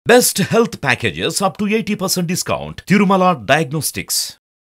Best health packages up to 80% discount. Tirumala Diagnostics.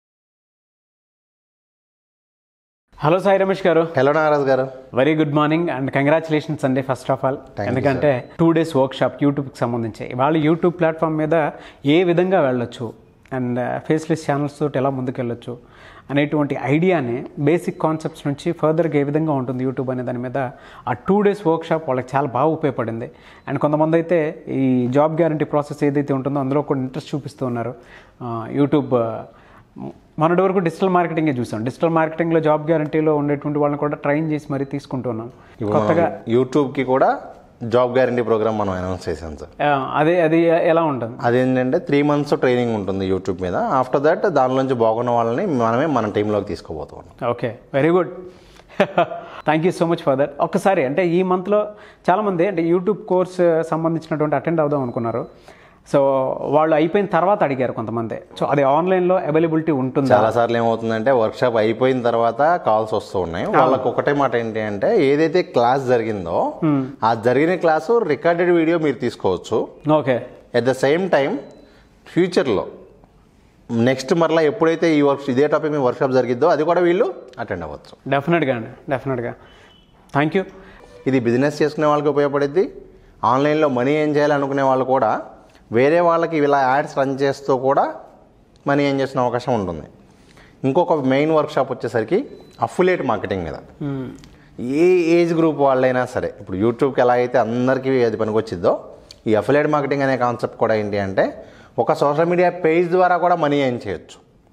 Hello Sai Ramesh garu hello Nagaraj garu very good morning and congratulations అండి first of all you, ఎందుకంటే two days workshop యూట్యూబ్కి సంబంధించి వాళ్ళు YouTube platform మీద ఏ విధంగా వెళ్ళొచ్చు and faceless channels తోటి ఎలా ముందుకెళ్ళొచ్చు అనేటువంటి ఐడియాని బేసిక్ కాన్సెప్ట్స్ నుంచి ఫర్దర్గా ఏ విధంగా ఉంటుంది యూట్యూబ్ అనే దాని మీద ఆ టూ డేస్ వర్క్ షాప్ వాళ్ళకి చాలా బాగా ఉపయోగపడింది అండ్ కొంతమంది అయితే ఈ జాబ్ గ్యారంటీ ప్రాసెస్ ఏదైతే ఉంటుందో అందులో కూడా ఇంట్రెస్ట్ చూపిస్తూ ఉన్నారు ఆ, యూట్యూబ్ మొన్నటి వరకు డిజిటల్ మార్కెటింగే చూసాం డిజిటల్ మార్కెటింగ్లో జాబ్ గ్యారంటీలో ఉండేటువంటి వాళ్ళని కూడా ట్రైన్ చేసి మరీ తీసుకుంటున్నాం కొత్తగా యూట్యూబ్కి కూడా జాబ్ గ్యారంటీ ప్రోగ్రామ్ మనం అనౌన్స్ చేసాం సార్ ఆ, అదే అది ఎలా ఉంటుంది అదేంటంటే త్రీ మంత్స్ ట్రైనింగ్ ఉంటుంది యూట్యూబ్ మీద ఆఫ్టర్ దట్ దానిలోంచి బాగున్న వాళ్ళని మనమే మన టీంలోకి తీసుకోబోతున్నాం okay very good thank you so much for that ఒక్కసారి అంటే ఈ మంత్లో చాలామంది అంటే యూట్యూబ్ కోర్స్ సంబంధించినటువంటి అటెండ్ అవుదాం అనుకున్నారు సో వాళ్ళు అయిపోయిన తర్వాత అడిగారు కొంతమంది సో అది ఆన్లైన్లో అవైలబిలిటీ ఉంటుందా చాలా సార్లు ఏమవుతుందంటే వర్క్షాప్ అయిపోయిన తర్వాత కాల్స్ వస్తూ ఉన్నాయి వాళ్ళకి ఒకటే మాట ఏంటి అంటే ఏదైతే క్లాస్ జరిగిందో ఆ జరిగిన క్లాసు రికార్డెడ్ వీడియో మీరు తీసుకోవచ్చు okay at the same time ఫ్యూచర్లో నెక్స్ట్ మరలా ఎప్పుడైతే ఈ వర్క్ ఇదే టాపిక్ మీద వర్క్షాప్ జరిగిద్దో అది కూడా వీళ్ళు అటెండ్ అవ్వచ్చు డెఫినెట్గా అండి డెఫినెట్గా థ్యాంక్ యూ ఇది బిజినెస్ చేసుకునే వాళ్ళకి ఉపయోగపడుద్ది ఆన్లైన్లో మనీ ఏం చేయాలనుకునే వాళ్ళు కూడా వేరే వాళ్ళకి ఇలా యాడ్స్ రన్ చేస్తూ కూడా మనీ ఏం చేసిన అవకాశం ఉంటుంది ఇంకొక మెయిన్ వర్క్షాప్ వచ్చేసరికి అఫిలియేట్ మార్కెటింగ్ మీద ఏ ఏజ్ గ్రూప్ వాళ్ళైనా సరే ఇప్పుడు యూట్యూబ్కి ఎలా అయితే అందరికీ అది పనికొచ్చిద్దో ఈ అఫిలియేట్ మార్కెటింగ్ అనే కాన్సెప్ట్ కూడా ఏంటి అంటే ఒక సోషల్ మీడియా పేజ్ ద్వారా కూడా మనీ ఏం చేయొచ్చు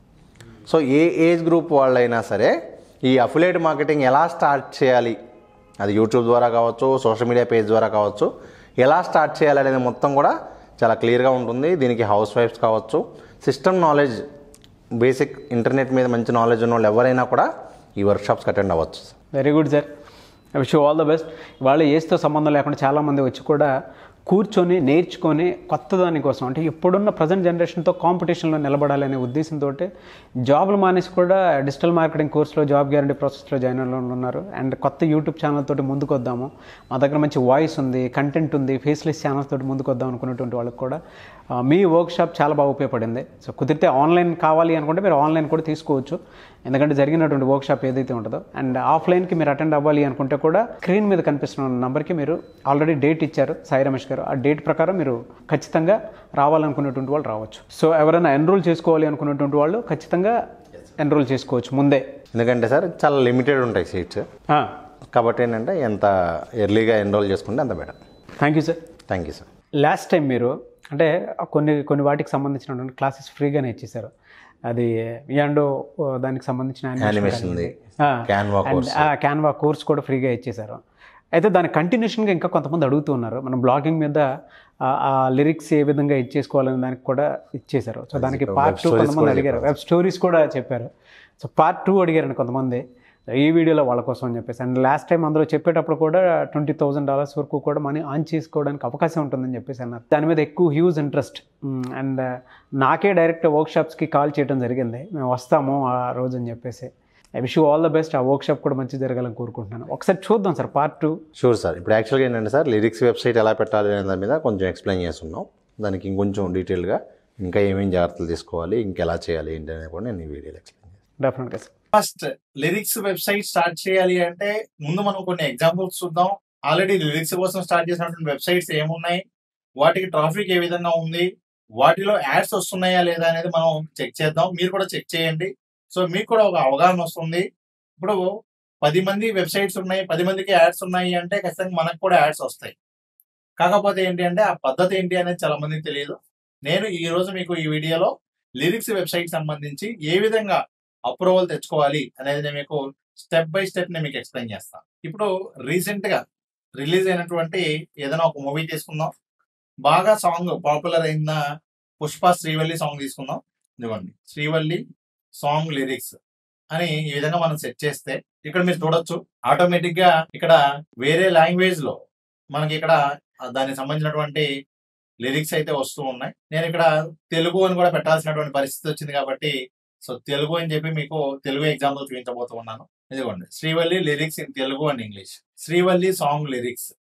సో ఏ ఏజ్ గ్రూప్ వాళ్ళైనా సరే ఈ అఫిలియేట్ మార్కెటింగ్ ఎలా స్టార్ట్ చేయాలి అది యూట్యూబ్ ద్వారా కావచ్చు సోషల్ మీడియా పేజ్ ద్వారా కావచ్చు ఎలా స్టార్ట్ చేయాలి అనేది మొత్తం కూడా చాలా క్లియర్గా ఉంటుంది దీనికి హౌస్ వైఫ్స్ కావచ్చు సిస్టమ్ నాలెడ్జ్ బేసిక్ ఇంటర్నెట్ మీద మంచి నాలెడ్జ్ ఉన్న వాళ్ళు ఎవరైనా కూడా ఈ వర్క్షాప్స్కి అటెండ్ అవ్వచ్చు very good sir wish all the best వాళ్ళు ఏజ్తో సంబంధం లేకుండా చాలామంది వచ్చి కూడా కూర్చొని నేర్చుకొని కొత్త దానికోసం అంటే ఇప్పుడున్న ప్రజెంట్ జనరేషన్తో కాంపిటీషన్లో నిలబడాలనే ఉద్దేశంతో జాబ్లు మానేసి కూడా డిజిటల్ మార్కెటింగ్ కోర్సులో జాబ్ గ్యారంటీ ప్రాసెస్లో జాయిన్ అయిన వాళ్ళు ఉన్నారు అండ్ కొత్త యూట్యూబ్ ఛానల్ తోటి ముందుకు వద్దాము మా దగ్గర మంచి వాయిస్ ఉంది కంటెంట్ ఉంది ఫేస్లెస్ ఛానల్స్ తోటి ముందుకు వద్దాం అనుకున్నటువంటి వాళ్ళకి కూడా ఆ, మీ వర్క్ షాప్ చాలా బాగా ఉపయోగపడింది సో కుదిరితే ఆన్లైన్ కావాలి అనుకుంటే మీరు ఆన్లైన్ కూడా తీసుకోవచ్చు ఎందుకంటే జరిగినటువంటి వర్క్ షాప్ ఏదైతే ఉంటుందో అండ్ ఆఫ్లైన్కి మీరు అటెండ్ అవ్వాలి అనుకుంటే కూడా స్క్రీన్ మీద కనిపిస్తున్న నెంబర్కి మీరు ఆల్రెడీ డేట్ ఇచ్చారు సాయి రమేష్ గారు ఆ డేట్ ప్రకారం మీరు ఖచ్చితంగా రావాలనుకునేటువంటి వాళ్ళు రావచ్చు సో ఎవరైనా ఎన్రోల్ చేసుకోవాలి అనుకున్నటువంటి వాళ్ళు ఖచ్చితంగా ఎన్రోల్ చేసుకోవచ్చు ముందే ఎందుకంటే సార్ చాలా లిమిటెడ్ ఉంటాయి సీట్స్ కాబట్టి ఏంటంటే ఎంత ఎర్లీగా ఎన్రోల్ చేసుకుంటే అంత better thank you sir thank you sir last time మీరు అంటే కొన్ని కొన్ని వాటికి సంబంధించినటువంటి క్లాసెస్ ఫ్రీగానే ఇచ్చేసారు అది యాండో దానికి సంబంధించిన Animation ది. Canva course. క్యాన్వా కోర్స్ కూడా ఫ్రీగా ఇచ్చేసారు అయితే దాని కంటిన్యూషన్గా ఇంకా కొంతమంది అడుగుతున్నారు మనం బ్లాగింగ్ మీద ఆ- ఆ లిరిక్స్ ఏ విధంగా ఇచ్చేసుకోవాలనే దానికి కూడా ఇచ్చేసారు సో దానికి పార్ట్ టూ stories కొంతమంది కూడా అడిగారు వెబ్ స్టోరీస్ కూడా చెప్పారు సో పార్ట్ టూ అడిగారండి కొంతమంది ఈ వీడియోలో వాళ్ళ కోసం అని చెప్పేసి అండ్ లాస్ట్ టైం అందులో చెప్పేటప్పుడు కూడా ట్వంటీ థౌసండ్ డాలర్స్ వరకు కూడా మనీ ఆన్ చేసుకోవడానికి అవకాశం ఉంటుందని చెప్పేసి అన్నారు దాని మీద ఎక్కువ హ్యూజ్ ఇంట్రెస్ట్ అండ్ నాకే డైరెక్ట్ వర్క్షాప్స్కి కాల్ చేయడం జరిగింది మేము వస్తాము ఆ రోజు అని చెప్పేసి I wish all the best ఆ వర్క్షాప్ కూడా మంచి జరగాలని కోరుకుంటున్నాను ఒకసారి చూద్దాం sir part two sure sir ఇప్పుడు యాక్చువల్గా ఏంటంటే సార్ లిరిక్స్ వెబ్సైట్ ఎలా పెట్టాలి అనే దాని మీద కొంచెం ఎక్స్ప్లెయిన్ చేస్తున్నాం దానికి ఇంకొంచెం డీటెయిల్గా ఇంకా ఏమేమి జాగ్రత్తలు తీసుకోవాలి ఇంకెలా చేయాలి ఏంటి అనేది కూడా నేను ఈ వీడియోలో ఎక్స్ప్లెయిన్ చేస్తాను డెఫినెట్గా sir first lyrics website start చేయాలి అంటే ముందు మనం కొన్ని ఎగ్జాంపుల్స్ చూద్దాం ఆల్రెడీ లిరిక్స్ కోసం స్టార్ట్ చేసినటువంటి వెబ్సైట్స్ ఏమున్నాయి వాటికి ట్రాఫిక్ ఏ విధంగా ఉంది వాటిలో యాడ్స్ వస్తున్నాయా లేదా అనేది మనం చెక్ చేద్దాం మీరు కూడా చెక్ చేయండి సో మీకు కూడా ఒక అవగాహన వస్తుంది ఇప్పుడు పది మంది వెబ్సైట్స్ ఉన్నాయి పది మందికి యాడ్స్ ఉన్నాయి అంటే ఖచ్చితంగా మనకు కూడా యాడ్స్ వస్తాయి కాకపోతే ఏంటి అంటే ఆ పద్ధతి ఏంటి అనేది చాలా మందికి తెలియదు నేను ఈ రోజు మీకు ఈ వీడియోలో లిరిక్స్ వెబ్సైట్ సంబంధించి ఏ విధంగా అప్రూవల్ తెచ్చుకోవాలి అనేది నేను మీకు స్టెప్ బై స్టెప్ నేను మీకు ఎక్స్ప్లెయిన్ చేస్తాను ఇప్పుడు రీసెంట్ గా రిలీజ్ అయినటువంటి ఏదైనా ఒక మూవీ తీసుకుందాం బాగా సాంగ్ పాపులర్ అయిన పుష్ప శ్రీవల్లి సాంగ్ తీసుకుందాం ఇదిగోండి శ్రీవల్లి సాంగ్ లిరిక్స్ అని ఈ విధంగా మనం సెట్ చేస్తే ఇక్కడ మీరు చూడొచ్చు ఆటోమేటిక్ గా ఇక్కడ వేరే లాంగ్వేజ్ లో మనకి ఇక్కడ దానికి సంబంధించినటువంటి లిరిక్స్ అయితే వస్తూ ఉన్నాయి నేను ఇక్కడ తెలుగు అని కూడా పెట్టాల్సినటువంటి పరిస్థితి వచ్చింది కాబట్టి సో తెలుగు అని చెప్పి మీకు తెలుగు ఎగ్జాంపుల్ చూపించబోతూ ఉన్నాను ఇదిగోండి Srivalli lyrics in Telugu and English Srivalli song lyrics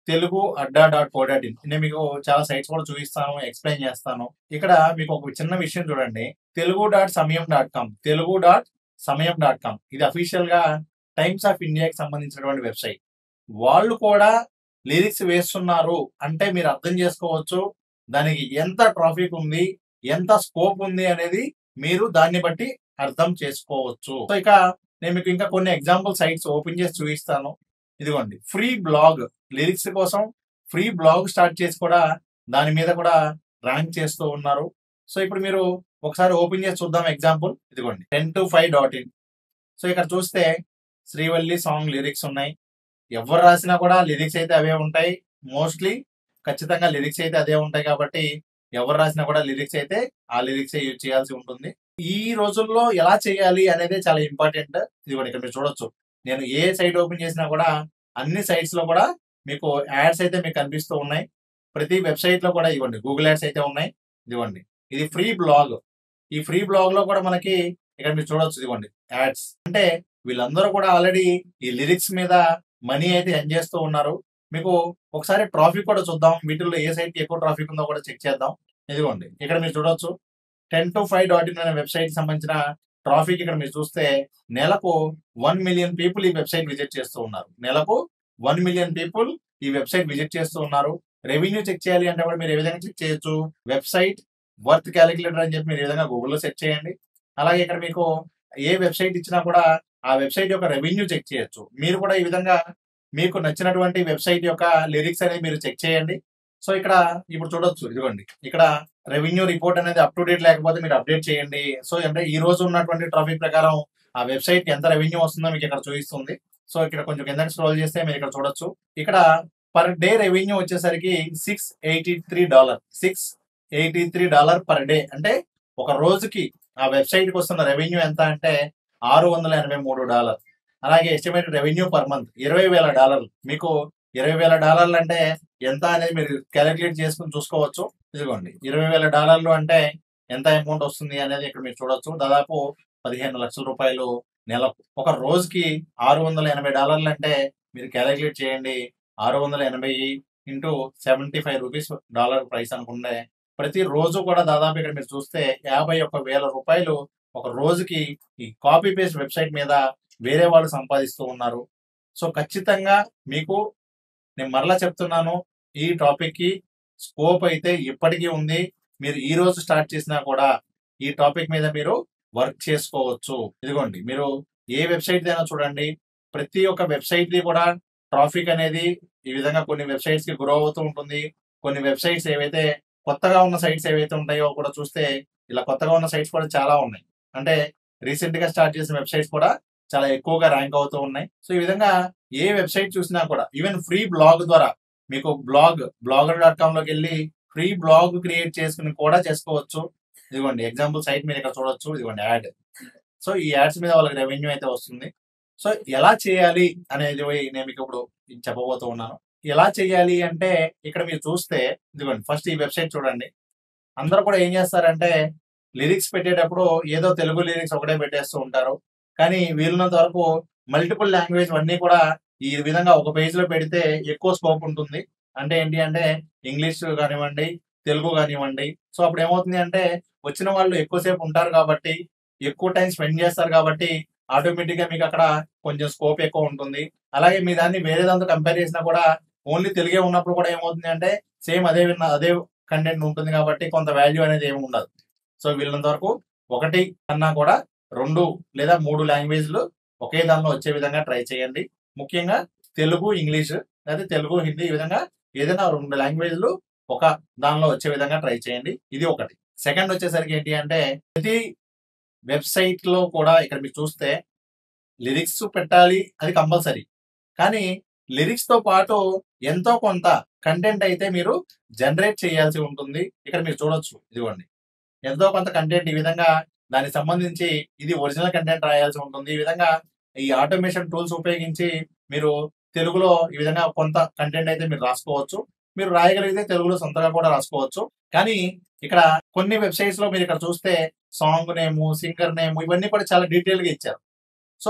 Telugu Adda dot co dot in నేను మీకు చాలా సైట్స్ కూడా చూపిస్తాను ఎక్స్ప్లెయిన్ చేస్తాను ఇక్కడ మీకు ఒక చిన్న విషయం చూడండి Telugu dot Samayam dot com Telugu dot Samayam dot com ఇది అఫీషియల్ గా టైమ్స్ ఆఫ్ ఇండియాకి సంబంధించినటువంటి వెబ్సైట్ వాళ్ళు కూడా లిరిక్స్ వేస్తున్నారు అంటే మీరు అర్థం చేసుకోవచ్చు దానికి ఎంత ట్రాఫిక్ ఉంది ఎంత స్కోప్ ఉంది అనేది మీరు దాన్ని బట్టి అర్థం చేసుకోవచ్చు సో ఇక నేను మీకు ఇంకా కొన్ని ఎగ్జాంపుల్ సైట్స్ ఓపెన్ చేసి చూపిస్తాను ఇదిగోండి ఫ్రీ బ్లాగ్ లిరిక్స్ కోసం ఫ్రీ బ్లాగ్ స్టార్ట్ చేసి కూడా దాని మీద కూడా ర్యాంక్ చేస్తూ ఉన్నారు సో ఇప్పుడు మీరు ఒకసారి ఓపెన్ చేసి చూద్దాం ఎగ్జాంపుల్ ఇదిగోండి ten two five dot in so ఇక్కడ చూస్తే శ్రీవల్లి సాంగ్ లిరిక్స్ ఉన్నాయి ఎవరు రాసినా కూడా లిరిక్స్ అయితే అవే ఉంటాయి మోస్ట్లీ ఖచ్చితంగా లిరిక్స్ అయితే అదే ఉంటాయి కాబట్టి ఎవరు రాసినా కూడా లిరిక్స్ అయితే ఆ లిరిక్స్ యూజ్ చేయాల్సి ఉంటుంది ఈ రోజుల్లో ఎలా చేయాలి అనేది చాలా ఇంపార్టెంట్ ఇది కూడా ఇక్కడ మీరు చూడొచ్చు నేను ఏ సైట్ ఓపెన్ చేసినా కూడా అన్ని సైట్స్ లో కూడా మీకు యాడ్స్ అయితే మీకు కనిపిస్తూ ఉన్నాయి ప్రతి వెబ్సైట్ లో కూడా ఇవ్వండి గూగుల్ యాడ్స్ అయితే ఉన్నాయి ఇదిగోండి ఇది ఫ్రీ బ్లాగ్ ఈ ఫ్రీ బ్లాగ్ లో కూడా మనకి ఇక్కడ మీరు చూడొచ్చు ఇదిగోండి యాడ్స్ అంటే వీళ్ళందరూ కూడా ఆల్రెడీ ఈ లిరిక్స్ మీద మనీ అయితే ఎన్ చేస్తూ ఉన్నారు మీకు ఒకసారి ట్రాఫిక్ కూడా చూద్దాం వీటిల్లో ఏ సైట్ ఎక్కువ ట్రాఫిక్ ఉందో కూడా చెక్ చేద్దాం ఇదిగోండి ఇక్కడ మీరు చూడొచ్చు ten two five dot in అనే వెబ్సైట్ సంబంధించిన ట్రాఫిక్ ఇక్కడ మీరు చూస్తే నెలకు వన్ మిలియన్ పీపుల్ ఈ వెబ్సైట్ విజిట్ చేస్తూ ఉన్నారు నెలకు వన్ మిలియన్ పీపుల్ ఈ వెబ్సైట్ విజిట్ చేస్తూ ఉన్నారు రెవెన్యూ చెక్ చేయాలి అంటే కూడా మీరు ఏ విధంగా చెక్ చేయొచ్చు వెబ్సైట్ వర్త్ క్యాలిక్యులేటర్ అని చెప్పి మీరు ఈ విధంగా గూగుల్లో సెర్చ్ చేయండి అలాగే ఇక్కడ మీకు ఏ వెబ్సైట్ ఇచ్చినా కూడా ఆ వెబ్సైట్ యొక్క రెవెన్యూ చెక్ చేయొచ్చు మీరు కూడా ఈ విధంగా మీకు నచ్చినటువంటి వెబ్సైట్ యొక్క లిరిక్స్ అనేది మీరు చెక్ చేయండి సో ఇక్కడ ఇప్పుడు చూడొచ్చు ఇదిగోండి ఇక్కడ రెవెన్యూ రిపోర్ట్ అనేది అప్ టు డేట్ లేకపోతే మీరు అప్డేట్ చేయండి సో అంటే ఈ రోజు ఉన్నటువంటి ట్రాఫిక్ ప్రకారం ఆ వెబ్సైట్ ఎంత రెవెన్యూ వస్తుందో మీకు ఇక్కడ చూపిస్తుంది సో ఇక్కడ కొంచెం కిందకి స్క్రోల్ చేస్తే మీరు ఇక్కడ చూడొచ్చు ఇక్కడ పర్ డే రెవెన్యూ వచ్చేసరికి six eighty three dollar six eighty three dollar per day అంటే ఒక రోజుకి ఆ వెబ్సైట్ కి వస్తున్న రెవెన్యూ ఎంత అంటే ఆరు వందల ఎనభై మూడు డాలర్ అలాగే ఎస్టిమేటెడ్ రెవెన్యూ పర్ మంత్ ఇరవై వేల డాలర్లు మీకు ఇరవై వేల డాలర్లు అంటే ఎంత అనేది మీరు క్యాలిక్యులేట్ చేసుకుని చూసుకోవచ్చు ఇదిగోండి ఇరవై వేల డాలర్లు అంటే ఎంత అమౌంట్ వస్తుంది అనేది ఇక్కడ మీరు చూడొచ్చు దాదాపు పదిహేను లక్షల రూపాయలు నెలకు ఒక రోజుకి ఆరు వందల ఎనభై డాలర్లు అంటే మీరు క్యాలిక్యులేట్ చేయండి ఆరు వందల ఎనభై into seventy five rupees dollar price అనుకుంటే ప్రతి రోజు కూడా దాదాపు ఇక్కడ మీరు చూస్తే యాభై ఒక్క వేల రూపాయలు ఒక రోజుకి ఈ కాపీ పేస్ట్ వెబ్సైట్ మీద వేరే వాళ్ళు సంపాదిస్తూ ఉన్నారు సో ఖచ్చితంగా మీకు నేను మరలా చెప్తున్నాను ఈ టాపిక్ కి స్కోప్ అయితే ఇప్పటికీ ఉంది మీరు ఈ రోజు స్టార్ట్ చేసినా కూడా ఈ టాపిక్ మీద మీరు వర్క్ చేసుకోవచ్చు ఇదిగోండి మీరు ఏ వెబ్సైట్ అయినా చూడండి ప్రతి ఒక్క వెబ్సైట్ ది కూడా ట్రాఫిక్ అనేది ఈ విధంగా కొన్ని వెబ్సైట్స్ కి గ్రో అవుతూ ఉంటుంది కొన్ని వెబ్సైట్స్ ఏవైతే కొత్తగా ఉన్న సైట్స్ ఏవైతే ఉంటాయో కూడా చూస్తే ఇలా కొత్తగా ఉన్న సైట్స్ కూడా చాలా ఉన్నాయి అంటే రీసెంట్ గా స్టార్ట్ చేసిన వెబ్సైట్స్ కూడా చాలా ఎక్కువగా ర్యాంక్ అవుతూ ఉన్నాయి సో ఈ విధంగా ఏ వెబ్సైట్ చూసినా కూడా ఈవెన్ ఫ్రీ బ్లాగ్ ద్వారా మీకు బ్లాగ్ బ్లాగర్ డాట్ కామ్ లోకి వెళ్ళి ఫ్రీ బ్లాగ్ క్రియేట్ చేసుకుని కూడా చేసుకోవచ్చు ఇదిగోండి ఎగ్జాంపుల్ సైట్ మీరు ఇక్కడ చూడొచ్చు ఇదిగోండి యాడ్ సో ఈ యాడ్స్ మీద వాళ్ళకి రెవెన్యూ అయితే వస్తుంది సో ఎలా చేయాలి అనేది నేను మీకు ఇప్పుడు చెప్పబోతూ ఉన్నాను ఎలా చేయాలి అంటే ఇక్కడ మీరు చూస్తే ఇదిగోండి ఫస్ట్ ఈ వెబ్సైట్ చూడండి అందరూ కూడా ఏం చేస్తారంటే లిరిక్స్ పెట్టేటప్పుడు ఏదో తెలుగు లిరిక్స్ ఒకటే పెట్టేస్తూ ఉంటారు కానీ వీలున్నంత వరకు మల్టిపుల్ లాంగ్వేజ్ అన్నీ కూడా ఈ విధంగా ఒక పేజ్ లో పెడితే ఎక్కువ స్కోప్ ఉంటుంది అంటే ఏంటి అంటే ఇంగ్లీష్ కానివ్వండి తెలుగు కానివ్వండి సో అప్పుడు ఏమవుతుంది అంటే వచ్చిన వాళ్ళు ఎక్కువసేపు ఉంటారు కాబట్టి ఎక్కువ టైం స్పెండ్ చేస్తారు కాబట్టి ఆటోమేటిక్ గా మీకు అక్కడ కొంచెం స్కోప్ ఎక్కువ ఉంటుంది అలాగే మీ దాన్ని వేరే దాంతో కంపేర్ చేసినా కూడా ఓన్లీ తెలుగే ఉన్నప్పుడు కూడా ఏమవుతుంది అంటే సేమ్ అదే విన్న అదే కంటెంట్ ఉంటుంది కాబట్టి కొంత వాల్యూ అనేది ఏమి ఉండదు సో వీళ్ళంత వరకు ఒకటి కన్నా కూడా రెండు లేదా మూడు లాంగ్వేజ్లు ఒకే దానిలో వచ్చే విధంగా ట్రై చేయండి ముఖ్యంగా తెలుగు ఇంగ్లీష్ లేదా తెలుగు హిందీ ఈ విధంగా ఏదైనా రెండు లాంగ్వేజ్లు ఒక దానిలో వచ్చే విధంగా ట్రై చేయండి ఇది ఒకటి సెకండ్ వచ్చేసరికి ఏంటి అంటే ప్రతి వెబ్సైట్ లో కూడా ఇక్కడ మీరు చూస్తే లిరిక్స్ పెట్టాలి అది కంపల్సరీ కానీ లిరిక్స్ తో పాటు ఎంతో కొంత కంటెంట్ అయితే మీరు జనరేట్ చేయాల్సి ఉంటుంది ఇక్కడ మీరు చూడొచ్చు ఇదిగోండి ఎంతో కొంత కంటెంట్ ఈ విధంగా దానికి సంబంధించి ఇది ఒరిజినల్ కంటెంట్ రాయాల్సి ఉంటుంది ఈ విధంగా ఈ ఆటోమేషన్ టూల్స్ ఉపయోగించి మీరు తెలుగులో ఈ విధంగా కొంత కంటెంట్ అయితే మీరు రాసుకోవచ్చు మీరు రాయగలిగితే తెలుగులో సొంతగా కూడా రాసుకోవచ్చు కానీ ఇక్కడ కొన్ని వెబ్సైట్స్ లో మీరు ఇక్కడ చూస్తే సాంగ్ నేము సింగర్ నేమ్ ఇవన్నీ కూడా చాలా డీటెయిల్ గా ఇచ్చారు సో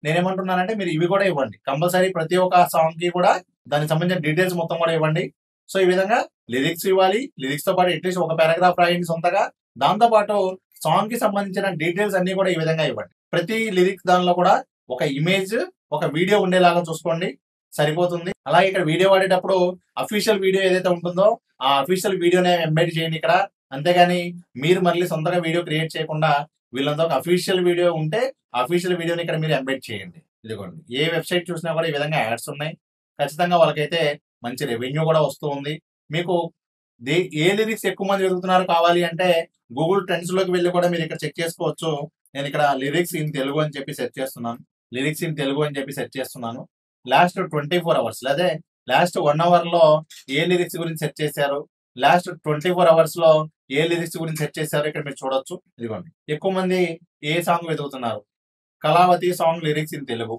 నేనేమంటున్నానంటే మీరు ఇవి కూడా ఇవ్వండి కంపల్సరీ ప్రతి ఒక్క సాంగ్ కి కూడా దానికి సంబంధించిన డీటెయిల్స్ మొత్తం కూడా ఇవ్వండి సో ఈ విధంగా లిరిక్స్ ఇవ్వాలి లిరిక్స్ తో పాటు అట్లీస్ట్ ఒక పారాగ్రాఫ్ రాయండి సొంతగా దాంతో పాటు సాంగ్ కి సంబంధించిన డీటెయిల్స్ అన్ని కూడా ఈ విధంగా ఇవ్వండి ప్రతి లిరిక్స్ దానిలో కూడా ఒక ఇమేజ్ ఒక వీడియో ఉండేలాగా చూసుకోండి సరిపోతుంది అలాగే ఇక్కడ వీడియో వాడేటప్పుడు అఫీషియల్ వీడియో ఏదైతే ఉంటుందో ఆ అఫీషియల్ వీడియోనే ఎంబెడ్ చేయండి ఇక్కడ అంతేగాని మీరు మళ్ళీ సొంతగా వీడియో క్రియేట్ చేయకుండా వీళ్ళంతా ఒక అఫీషియల్ వీడియో ఉంటే అఫీషియల్ వీడియోని ఇక్కడ మీరు ఎంబెడ్ చేయండి ఇదిగోండి ఏ వెబ్సైట్ చూసినా కూడా ఈ విధంగా యాడ్స్ ఉన్నాయి ఖచ్చితంగా వాళ్ళకైతే మంచి రెవెన్యూ కూడా వస్తూ ఉంది మీకు దే ఏ లిరిక్స్ ఎక్కువ మంది వెతుకుతున్నారు కావాలి అంటే గూగుల్ ట్రెండ్స్ లోకి వెళ్ళి కూడా మీరు ఇక్కడ చెక్ చేసుకోవచ్చు నేను ఇక్కడ లిరిక్స్ ఇన్ తెలుగు అని చెప్పి సెర్చ్ చేస్తున్నాను లిరిక్స్ ఇన్ తెలుగు అని చెప్పి సెర్చ్ చేస్తున్నాను లాస్ట్ ట్వంటీ ఫోర్ అవర్స్ అదే లాస్ట్ వన్ అవర్ లో ఏ లిరిక్స్ గురించి సెర్చ్ చేశారు లాస్ట్ ట్వంటీ ఫోర్ అవర్స్ లో ఏ లిరిక్స్ గురించి సెర్చ్ చేశారు ఇక్కడ మీరు చూడొచ్చు ఇదిగోండి ఎక్కువ మంది ఏ సాంగ్ వెతుకుతున్నారు Kalavathi song lyrics in Telugu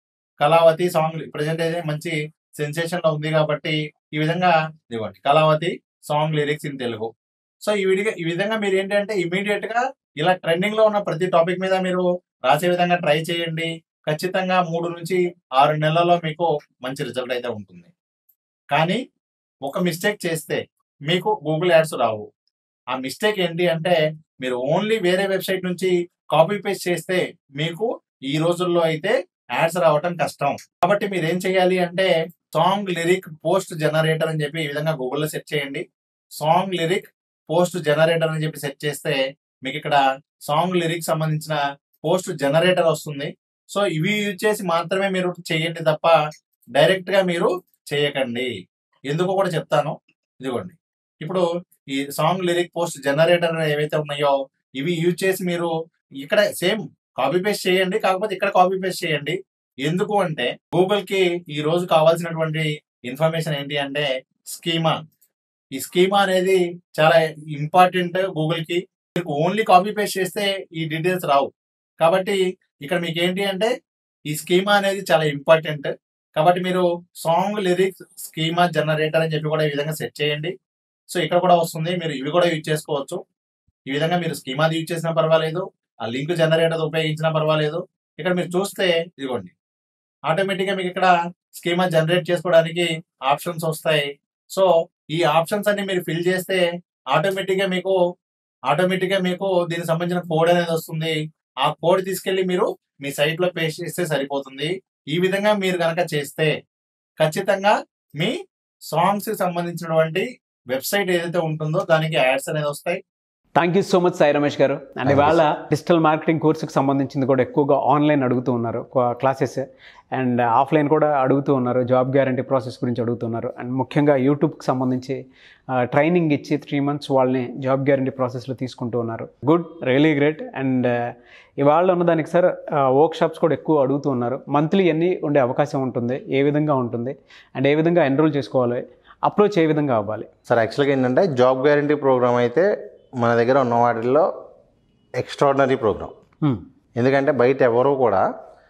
Kalavathi song present అయితే మంచి సెన్సేషన్ లో ఉంది కాబట్టి ఈ విధంగా ఇదిగోండి కళావతి సాంగ్ లిరిక్స్ ఇన్ తెలుగు సో ఈ విడిగా ఈ విధంగా మీరు ఏంటంటే ఇమీడియట్ గా ఇలా ట్రెండింగ్ లో ఉన్న ప్రతి టాపిక్ మీద మీరు రాసే విధంగా ట్రై చేయండి ఖచ్చితంగా మూడు నుంచి ఆరు నెలల్లో మీకు మంచి రిజల్ట్ అయితే ఉంటుంది కానీ ఒక మిస్టేక్ చేస్తే మీకు గూగుల్ యాడ్స్ రావు ఆ మిస్టేక్ ఏంటి అంటే మీరు ఓన్లీ వేరే వెబ్సైట్ నుంచి కాపీ పేస్ట్ చేస్తే మీకు ఈ రోజుల్లో అయితే యాడ్స్ రావటం కష్టం కాబట్టి మీరు ఏం చేయాలి అంటే సాంగ్ లిరిక్ పోస్ట్ జనరేటర్ అని చెప్పి ఈ విధంగా గూగుల్లో సెర్చ్ చేయండి సాంగ్ లిరిక్ పోస్ట్ జనరేటర్ అని చెప్పి సెర్చ్ చేస్తే మీకు ఇక్కడ సాంగ్ లిరిక్ సంబంధించిన పోస్ట్ జనరేటర్ వస్తుంది సో ఇవి యూజ్ చేసి మాత్రమే మీరు చేయండి తప్ప డైరెక్ట్ గా మీరు చేయకండి ఎందుకో కూడా చెప్తాను ఇదిగోండి ఇప్పుడు ఈ సాంగ్ లిరిక్ పోస్ట్ జనరేటర్ ఏవైతే ఉన్నాయో ఇవి యూజ్ చేసి మీరు ఇక్కడ సేమ్ కాపీ పేస్ట్ చేయండి కాకపోతే ఇక్కడ కాపీ పేస్ట్ చేయండి ఎందుకు అంటే గూగుల్ కి ఈ రోజు కావాల్సినటువంటి ఇన్ఫర్మేషన్ ఏంటి అంటే స్కీమా ఈ స్కీమా అనేది చాలా ఇంపార్టెంట్ గూగుల్ కి మీకు ఓన్లీ కాపీ పేస్ట్ చేస్తే ఈ డీటెయిల్స్ రావు కాబట్టి ఇక్కడ మీకు ఏంటి అంటే ఈ స్కీమా అనేది చాలా ఇంపార్టెంట్ కాబట్టి మీరు సాంగ్ లిరిక్స్ స్కీమా జనరేటర్ అని చెప్పి కూడా ఈ విధంగా సెట్ చేయండి సో ఇక్కడ కూడా వస్తుంది మీరు ఇవి కూడా యూజ్ చేసుకోవచ్చు ఈ విధంగా మీరు స్కీమాది యూజ్ చేసినా పర్వాలేదు ఆ లింక్ జనరేటర్ ఉపయోగించినా పర్వాలేదు ఇక్కడ మీరు చూస్తే ఇదిగోండి ఆటోమేటిక్ గా మీకు ఇక్కడ స్కీమా జనరేట్ చేసుకోవడానికి ఆప్షన్స్ వస్తాయి సో ఈ ఆప్షన్స్ అన్ని మీరు ఫిల్ చేస్తే ఆటోమేటిక్ గా మీకు ఆటోమేటిక్ గా మీకు దీనికి సంబంధించిన కోడ్ అనేది వస్తుంది ఆ కోడ్ తీసుకెళ్లి మీరు మీ సైట్ లో పేస్ట్ చేస్తే సరిపోతుంది ఈ విధంగా మీరు కనుక చేస్తే ఖచ్చితంగా మీ సాంగ్స్ కి సంబంధించినటువంటి వెబ్సైట్ ఏదైతే ఉంటుందో దానికి యాడ్స్ అనేది వస్తాయి thank you so much Sai Ramesh garu and Thank you, ఇవాళ డిజిటల్ మార్కెటింగ్ కోర్సుకి సంబంధించింది కూడా ఎక్కువగా ఆన్లైన్ అడుగుతూ ఉన్నారు క్లాసెస్ అండ్ ఆఫ్లైన్ కూడా అడుగుతూ ఉన్నారు జాబ్ గ్యారంటీ ప్రాసెస్ గురించి అడుగుతున్నారు అండ్ ముఖ్యంగా యూట్యూబ్కి సంబంధించి ట్రైనింగ్ ఇచ్చి త్రీ మంత్స్ వాళ్ళని జాబ్ గ్యారంటీ ప్రాసెస్లో తీసుకుంటూ ఉన్నారు గుడ్ రియలీ గ్రేట్ అండ్ ఇవాళ ఉన్నదానికి సార్ వర్క్ షాప్స్ కూడా ఎక్కువ అడుగుతూ ఉన్నారు మంత్లీ ఎన్ని ఉండే అవకాశం ఉంటుంది ఏ విధంగా ఉంటుంది అండ్ ఏ విధంగా ఎన్రోల్ చేసుకోవాలి అప్రోచ్ ఏ విధంగా అవ్వాలి సార్ యాక్చువల్గా ఏంటంటే జాబ్ గ్యారంటీ ప్రోగ్రామ్ అయితే మన దగ్గర ఉన్న వాటిల్లో ఎక్స్ట్రాడినరీ ప్రోగ్రామ్ ఎందుకంటే బయట ఎవరు కూడా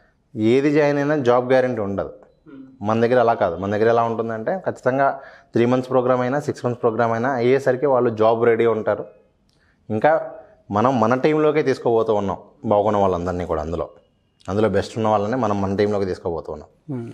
ఏది జాయిన్ అయినా జాబ్ గ్యారంటీ ఉండదు మన దగ్గర అలా కాదు మన దగ్గర ఎలా ఉంటుందంటే ఖచ్చితంగా త్రీ మంత్స్ ప్రోగ్రామ్ అయినా సిక్స్ మంత్స్ ప్రోగ్రామ్ అయినా అయ్యేసరికి వాళ్ళు జాబ్ రెడీ ఉంటారు ఇంకా మనం మన టీంలోకే తీసుకోబోతూ ఉన్నాం బాగున్న వాళ్ళందరినీ కూడా అందులో అందులో బెస్ట్ ఉన్న వాళ్ళని మనం మన టీంలోకి తీసుకోబోతూ ఉన్నాం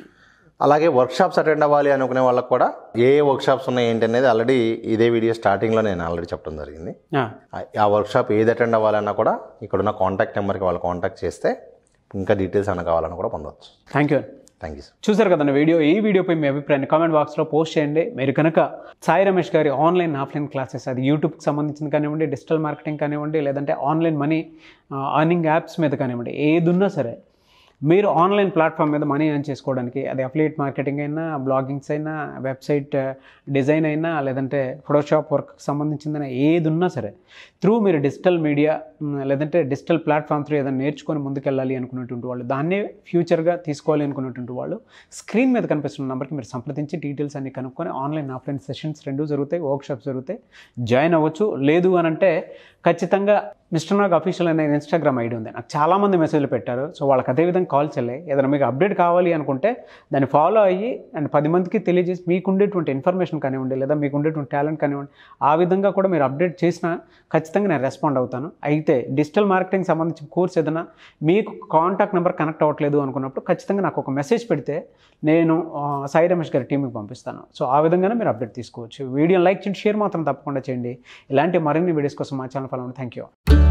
అలాగే వర్క్షాప్స్ అటెండ్ అవ్వాలి అనుకునే వాళ్ళకి కూడా ఏ ఏ వర్క్షాప్స్ ఉన్నాయి ఏంటి అనేది ఆల్రెడీ ఇదే వీడియో స్టార్టింగ్లో నేను ఆల్రెడీ చెప్పడం జరిగింది ఆ- ఆ వర్క్షాప్ ఏది అటెండ్ అవ్వాలన్నా కూడా ఇక్కడున్న కాంటాక్ట్ నెంబర్కి వాళ్ళు కాంటాక్ట్ చేస్తే ఇంకా డీటెయిల్స్ అన్న కావాలన్నా కూడా పొందవచ్చు thank you thank you sir చూసారు కదండి వీడియో ఈ వీడియోపై మీ అభిప్రాయాన్ని కామెంట్ బాక్స్లో పోస్ట్ చేయండి మీరు కనుక సాయి రమేష్ గారి ఆన్లైన్ ఆఫ్లైన్ క్లాసెస్ అది యూట్యూబ్కి సంబంధించింది కానివ్వండి డిజిటల్ మార్కెటింగ్ కానివ్వండి లేదంటే ఆన్లైన్ మనీ అర్నింగ్ యాప్స్ మీద కానివ్వండి ఏది ఉన్నా సరే మీరు ఆన్లైన్ ప్లాట్ఫామ్ మీద మనీ ఎర్న్ చేసుకోవడానికి అది అఫిలియేట్ మార్కెటింగ్ అయినా బ్లాగింగ్స్ అయినా వెబ్సైట్ డిజైన్ అయినా లేదంటే ఫోటోషాప్ వర్క్కి సంబంధించిందైనా ఏది ఉన్నా సరే త్రూ మీరు డిజిటల్ మీడియా లేదంటే డిజిటల్ ప్లాట్ఫామ్ త్రూ ఏదైనా నేర్చుకొని ముందుకెళ్ళాలి అనుకునేటువంటి వాళ్ళు దాన్నే ఫ్యూచర్గా తీసుకోవాలి అనుకునేటువంటి వాళ్ళు స్క్రీన్ మీద కనిపిస్తున్న నెంబర్కి మీరు సంప్రదించి డీటెయిల్స్ అన్ని కనుక్కొని ఆన్లైన్ ఆఫ్లైన్ సెషన్స్ రెండు జరుగుతాయి వర్క్షాప్స్ జరుగుతాయి జాయిన్ అవ్వచ్చు లేదు అని అంటే ఖచ్చితంగా మిస్టర్ నాగ్ అఫీషియల్ అనే ఇన్స్టాగ్రామ్ ఐడి ఉంది నాకు చాలామంది మెసేజ్లు పెట్టారు సో వాళ్ళకి అదేవిధంగా కాల్స్ వెళ్ళాయి ఏదైనా మీకు అప్డేట్ కావాలి అనుకుంటే దాన్ని ఫాలో అయ్యి అండ్ పది మందికి తెలియజేసి మీకు ఉండేటువంటి ఇన్ఫర్మేషన్ కానివ్వండి లేదా మీకు ఉండేటువంటి టాలెంట్ కానివ్వండి ఆ విధంగా కూడా మీరు అప్డేట్ చేసినా ఖచ్చితంగా నేను రెస్పాండ్ అవుతాను అయితే డిజిటల్ మార్కెటింగ్ సంబంధించిన కోర్స్ ఏదైనా మీకు కాంటాక్ట్ నెంబర్ కనెక్ట్ అవ్వట్లేదు అనుకున్నప్పుడు ఖచ్చితంగా నాకు ఒక మెసేజ్ పెడితే నేను ఆ, సాయి రమేష్ గారి టీంకి పంపిస్తాను సో ఆ విధంగానే మీరు అప్డేట్ తీసుకోవచ్చు వీడియో లైక్ చేయండి షేర్ మాత్రం తప్పకుండా చేయండి ఇలాంటి మరిన్ని వీడియోస్ కోసం మా ఛానల్ ఫాలో థ్యాంక్ యూ